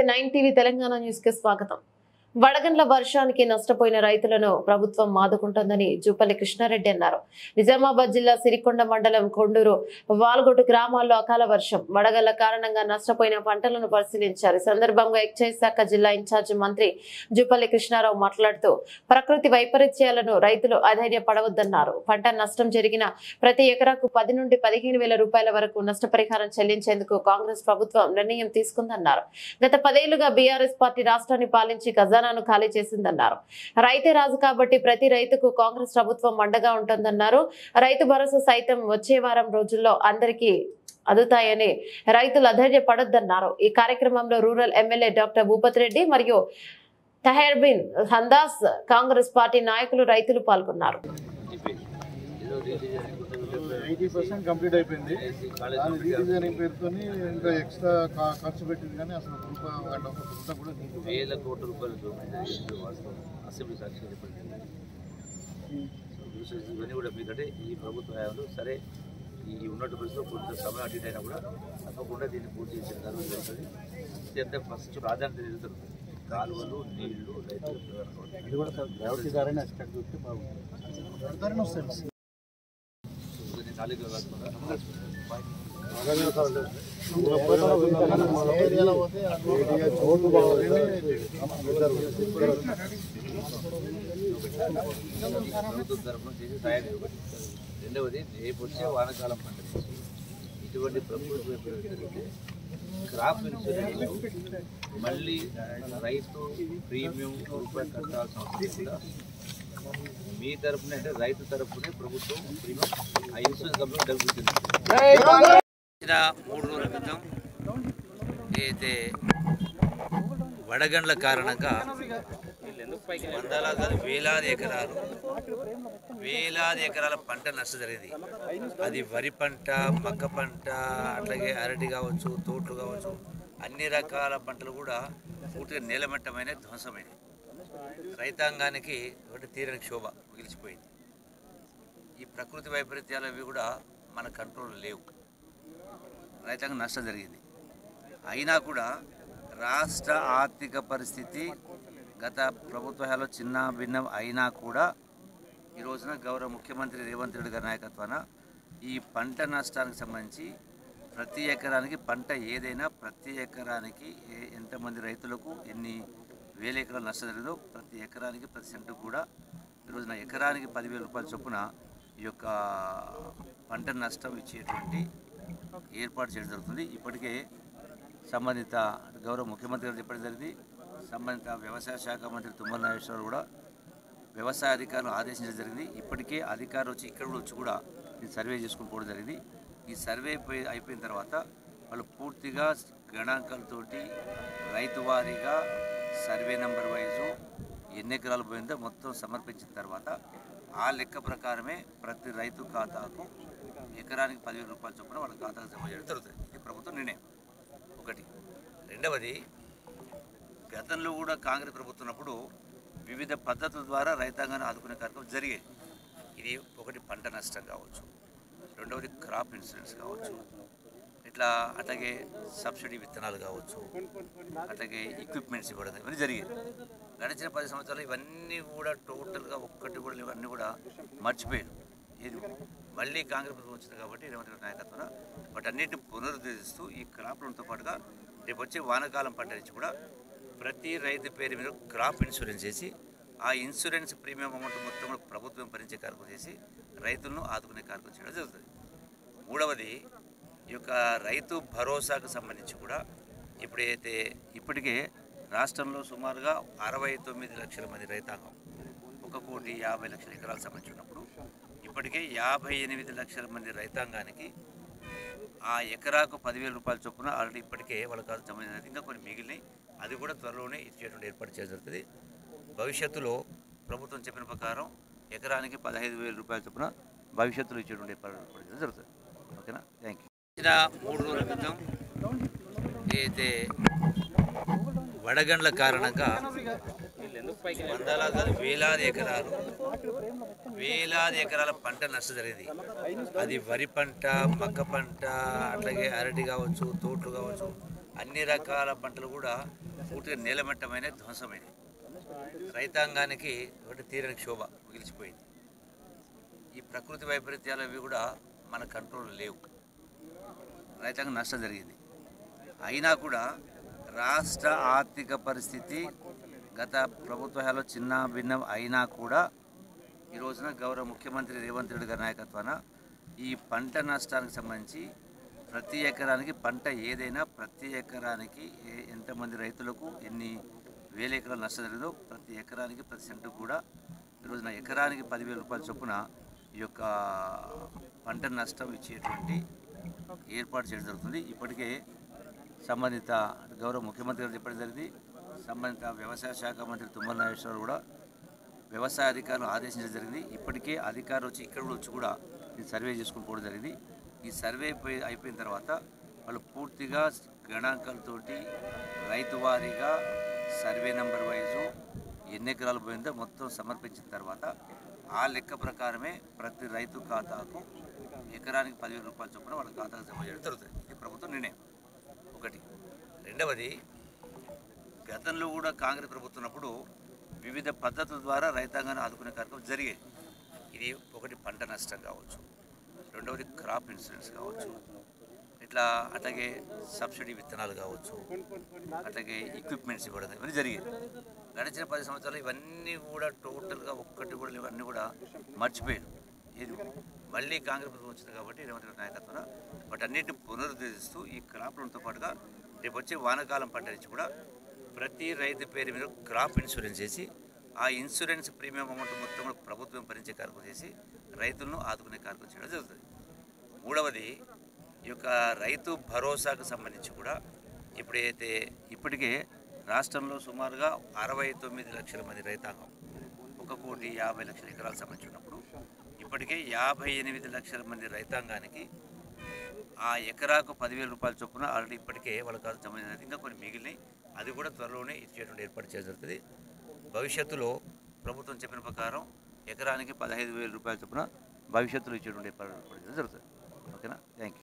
నమస్తే nine TV Telangana news కి స్వాగతం వడగండ్ల వర్షానికి నష్టపోయిన రైతులను ప్రభుత్వం ఆదుకుంటోందని జూపల్లి కృష్ణారెడ్డి అన్నారు నిజామాబాద్ జిల్లా సిరికొండ మండలం కొండూరు వాల్గొట్టు గ్రామాల్లో అకాల వర్షం వడగళ్ల కారణంగా నష్టపోయిన పంటలను పరిశీలించారు ఈ సందర్భంగా ఎక్సైజ్ శాఖ జిల్లా ఇన్ఛార్జి మంత్రి జూపల్లి కృష్ణారావు మాట్లాడుతూ ప్రకృతి వైపరీత్యాలను రైతులు అధైర్యపడవద్దన్నారు పంట నష్టం జరిగిన ప్రతి ఎకరాకు పది నుండి పదిహేను వేల రూపాయల వరకు నష్టపరిహారం చెల్లించేందుకు కాంగ్రెస్ ప్రభుత్వం నిర్ణయం తీసుకుందన్నారు గత పదేళ్లుగా బీఆర్ఎస్ పార్టీ రాష్ట్రాన్ని పాలించి ఖజానాను ఖాళీ చేసిందన్నారు రైతే రాజు కాబట్టి ప్రతి రైతుకు కాంగ్రెస్ ప్రభుత్వం అండగా ఉంటుందన్నారు రైతు భరోసా సైతం వచ్చే వారం రోజుల్లో అందరికీ అందుతాయని రైతులు అధైర్యపడొద్దన్నారు ఈ కార్యక్రమంలో rural MLA doctor Bhupath Reddy మరియు తహెర్బిన్ హందాస్ కాంగ్రెస్ పార్టీ నాయకులు రైతులు పాల్గొన్నారు ఎయిటీ పర్సెంట్ కంప్లీట్ అయిపోయింది దాని రీడిజైనింగ్ పేరుతో ఇంకా ఎక్స్ట్రా కా- ఖర్చు పెట్టింది కానీ అసలు ఒక రూపాయి ఒక ఒక రూపాయి కూడా తీసుకోలేదు. వేల కోట్ల రూపాయలు దోపిడీ జరిగింది వాస్తవం అసెంబ్లీ సాక్షి చెప్పండి ఇవన్నీ కూడా మీకంటే ఈ ప్రభుత్వ హయాంలో సరే ఈ ఉన్నట్టు పరిస్థితిలో కొంత సమయం అటు ఇటు అయినా కూడా తప్పకుండా దీన్ని పూర్తి చేసే కార్యం జరుగుతుంది అత్యంత ఫస్ట్ ప్రాధాన్యత జరుగుతుంది కాలువలు నీళ్లు రైతులు ఇది కూడా సార్ గ్రావిటీ ద్వారానే ఎక్స్ట్రాక్ట్ చూస్తే బాగుంటుంది దారినే వస్తుంది కొన్ని నాలుగు కాకుండా ప్రభుత్వం తరఫున చేసి సాయం ఇవ్వండి రెండవది రేపు వచ్చే వానాకాలం పంట నుంచి ఇటువంటి ప్రకృతి వైపరీత్యం జరిగితే క్రాప్ ఇన్సూరెన్స్ మళ్ళీ రైతు ప్రీమియం రూపాయలు కట్టాల్సిన అవసరం కూడా మీ తరఫున అంటే రైతు తరఫునే ప్రభుత్వం ప్రీమియం ఆ ఇన్సూరెన్స్ కంపెనీ జరుగుతుంది ఇచ్చిన మూడు రోజుల క్రితం అయితే వడగండ్ల కారణంగా వందల కాదు వేలాది ఎకరాలు వేలాది ఎకరాల పంట నష్టం జరిగింది అది వరి పంట మక్క పంట అట్లాగే అరటి కావచ్చు తోటలు కావచ్చు అన్ని రకాల పంటలు కూడా పూర్తిగా నీలమట్టమైన ధ్వంసమైనవి రైతాంగానికి ఒకటి తీరని క్షోభ మిగిలిచిపోయింది ఈ ప్రకృతి వైపరీత్యాలు అవి కూడా మన కంట్రోల్ లేవు రైతాంగం నష్టం జరిగింది అయినా కూడా రాష్ట్ర ఆర్థిక పరిస్థితి గత ప్రభుత్వ హయాంలో చిన్న భిన్నం అయినా కూడా ఈ రోజున గౌరవ ముఖ్యమంత్రి రేవంత్ రెడ్డి గారి నాయకత్వాన ఈ పంట నష్టానికి సంబంధించి ప్రతి ఎకరానికి పంట ఏదైనా ప్రతి ఎకరానికి ఏ- ఎంతమంది రైతులకు ఎన్ని వేల ఎకరాలు నష్టం జరిగిందో ప్రతి ఎకరానికి ప్రతి సెంటుకు కూడా ఈ రోజున ఎకరానికి పదివేల రూపాయల చొప్పున ఈ యొక్క పంట నష్టం ఇచ్చేటువంటి ఏర్పాటు చేయడం జరుగుతుంది ఇప్పటికే సంబంధిత గౌరవ ముఖ్యమంత్రి గారు చెప్పడం జరిగింది సంబంధిత వ్యవసాయ శాఖ మంత్రి తుమ్మల నాగేశ్వరరావు కూడా వ్యవసాయ అధికారులు ఆదేశించడం జరిగింది ఇప్పటికే అధికారులు వచ్చి ఇక్కడ కూడా వచ్చి కూడా ఈ సర్వే చేసుకుని పోవడం జరిగింది ఈ సర్వే అయిపోయి అయిపోయిన తర్వాత వాళ్ళు పూర్తిగా గణాంకాలతోటి రైతు వారీగా సర్వే నెంబర్ వైజు ఎన్ని ఎకరాలు పోయిందో మొత్తం సమర్పించిన తర్వాత ఆ లెక్క ప్రకారమే ప్రతి రైతు ఖాతాకు ఎకరానికి పదివేల రూపాయల చొప్పున వాళ్ళ ఖాతాకు జమ చేయడం జరుగుతుంది ఇది ప్రభుత్వం నిర్ణయం ఒకటి రెండవది గతంలో కూడా కాంగ్రెస్ ప్రభుత్వం ఉన్నప్పుడు వివిధ పద్ధతుల ద్వారా రైతాంగాన్ని ఆదుకునే కార్యక్రమం జరిగేది ఇది ఒకటి పంట నష్టం కావచ్చు రెండవది క్రాప్ ఇన్సూరెన్స్ కావచ్చు ఇట్లా అట్లాగే సబ్సిడీ విత్తనాలు కావచ్చు అట్లాగే ఎక్విప్మెంట్స్ ఇవ్వడం ఇవన్నీ జరిగేది గడిచిన పది సంవత్సరాలు ఇవన్నీ కూడా టోటల్గా ఒక్కటి కూడా లేవు, అన్నీ కూడా మర్చిపోయారు ఇది మళ్ళీ కాంగ్రెస్ ప్రభుత్వం వచ్చింది కాబట్టి రేవంత్ రెడ్డి నాయకత్వం వాటన్నిటిని పునరుద్ధరిస్తూ ఈ క్రాప్లతో పాటుగా రేపు వచ్చే వానాకాలం పంట నుంచి కూడా ప్రతి రైతు పేరు మీద క్రాప్ ఇన్సూరెన్స్ చేసి ఆ ఇన్సూరెన్స్ ప్రీమియం అమౌంట్ మొత్తం కూడా ప్రభుత్వం భరించే కార్యక్రమం చేసి రైతులను ఆదుకునే కార్యక్రమం చేయడం జరుగుతుంది మూడవది ఈ యొక్క రైతు భరోసాకు సంబంధించి కూడా ఇప్పుడైతే ఇప్పటికే రాష్ట్రంలో సుమారుగా అరవై తొమ్మిది లక్షల మంది రైతాంగం ఒక కోటి యాభై లక్షల ఎకరాలకు సంబంధించి ఉన్నప్పుడు ఇప్పటికే యాభై ఎనిమిది లక్షల మంది రైతాంగానికి ఆ ఎకరాకు పదివేల రూపాయల చొప్పున ఆల్రెడీ ఇప్పటికే వాళ్ళ కాదు జమ అయినది. ఇంకా కొన్ని మిగిలినాయి అది కూడా త్వరలోనే ఇచ్చేటువంటి ఏర్పాటు చేయడం జరుగుతుంది భవిష్యత్తులో ప్రభుత్వం చెప్పిన ప్రకారం ఎకరానికి పదహైదు వేల రూపాయల చొప్పున భవిష్యత్తులో ఇచ్చేటువంటి ఏర్పాటు ఏర్పాటు చేయడం జరుగుతుంది ఓకేనా థ్యాంక్ యూ ఇచ్చిన మూడు రోజుల క్రితం అయితే వడగండ్ల కారణంగా వందల కాదు వేలాది ఎకరాలు వేలాది ఎకరాల పంట నష్టం జరిగింది అది వరి పంట మక్క పంట అట్లాగే అరటి కావచ్చు తోటలు కావచ్చు అన్ని రకాల పంటలు కూడా పూర్తిగా నీలమట్టమైన ధ్వంసమైనది రైతాంగానికి ఒకటి తీరని క్షోభ మిగిలిచిపోయింది ఈ ప్రకృతి వైపరీత్యాలు అవి కూడా మన కంట్రోల్ లేవు రైతాంగం నష్టం జరిగింది అయినా కూడా రాష్ట్ర ఆర్థిక పరిస్థితి గత ప్రభుత్వాలలో చిన్న భిన్నం అయినా కూడా ఈ రోజున గౌరవ ముఖ్యమంత్రి రేవంత్ రెడ్డి గారి నాయకత్వాన ఈ పంట నష్టానికి సంబంధించి ప్రతి ఎకరానికి పంట ఏదైనా ప్రతి ఎకరానికి ఏ- ఎంతమంది రైతులకు ఎన్ని వేల ఎకరాలు నష్టం జరిగిందో ప్రతి ఎకరానికి ప్రతి సెంటు కూడా ఈ రోజున ఎకరానికి పదివేల రూపాయల చొప్పున ఈ యొక్క పంట నష్టం ఇచ్చేటువంటి ఏర్పాటు చేయడం జరుగుతుంది ఇప్పటికే సంబంధిత గౌరవ ముఖ్యమంత్రి గారు చెప్పడం జరిగింది సంబంధిత వ్యవసాయ శాఖ మంత్రి తుమ్మల నాగేశ్వరరావు కూడా వ్యవసాయ అధికారులు ఆదేశించడం జరిగింది ఇప్పటికే అధికారులు వచ్చి ఇక్కడ కూడా వచ్చి కూడా ఇది సర్వే చేసుకుని పోవడం జరిగింది ఈ సర్వే అయిపోయి అయిపోయిన తర్వాత వాళ్ళు పూర్తిగా గణాంకాలతోటి రైతు వారీగా సర్వే నెంబర్ వైజు ఎన్ని ఎకరాలు పోయిందో మొత్తం సమర్పించిన తర్వాత ఆ లెక్క ప్రకారమే ప్రతి రైతు ఖాతాకు ఎకరానికి పదివేల రూపాయల చొప్పున వాళ్ళ ఖాతాకు జమ చేయడం జరుగుతుంది ఇది ప్రభుత్వం నిర్ణయం ఒకటి రెండవది గతంలో కూడా కాంగ్రెస్ ప్రభుత్వం ఉన్నప్పుడు వివిధ పద్ధతుల ద్వారా రైతాంగాన్ని ఆదుకునే కార్యక్రమం జరిగేది ఇది ఒకటి పంట నష్టం కావచ్చు రెండవది క్రాప్ ఇన్సూరెన్స్ కావచ్చు ఇట్లా అట్లాగే సబ్సిడీ విత్తనాలు కావచ్చు అట్లాగే ఎక్విప్మెంట్స్ ఇవ్వడం ఇవన్నీ జరిగేది గడిచిన పది సంవత్సరాలు ఇవన్నీ కూడా టోటల్గా ఒక్కటి కూడా ఇవన్నీ కూడా మర్చిపోయారు ఇది మళ్ళీ కాంగ్రెస్ ప్రభుత్వం వచ్చింది కాబట్టి రేవంత్ రెడ్డి నాయకత్వాన వాటన్నిటిని పునరుద్ధరిస్తూ ఈ క్రాప్లతో పాటుగా రేపు వచ్చే వానాకాలం పంట నుంచి కూడా ప్రతి రైతు పేరు మీద క్రాప్ ఇన్సూరెన్స్ చేసి ఆ ఇన్సూరెన్స్ ప్రీమియం అమౌంట్ మొత్తం కూడా ప్రభుత్వం భరించే కార్యక్రమం చేసి రైతులను ఆదుకునే కార్యక్రమం చేయడం జరుగుతుంది మూడవది ఈ యొక్క రైతు భరోసాకు సంబంధించి కూడా ఇప్పుడైతే ఇప్పటికే రాష్ట్రంలో సుమారుగా అరవై తొమ్మిది లక్షల మంది రైతాంగం ఒక కోటి యాభై లక్షల ఎకరాలకు సంబంధించి ఉన్నప్పుడు ఇప్పటికే యాభై ఎనిమిది లక్షల మంది రైతాంగానికి ఆ ఎకరాకు పదివేల రూపాయల చొప్పున ఆల్రెడీ ఇప్పటికే వాళ్ళ కాదు జమ అయినది. ఇంకా కొన్ని మిగిలినాయి అది కూడా త్వరలోనే ఇచ్చేటువంటి ఏర్పాటు చేయడం జరుగుతుంది భవిష్యత్తులో ప్రభుత్వం చెప్పిన ప్రకారం ఎకరానికి పదహైదు వేల రూపాయల చొప్పున భవిష్యత్తులో ఇచ్చేటువంటి ఏర్పాటు చేయడం జరుగుతుంది ఓకేనా థ్యాంక్ యూ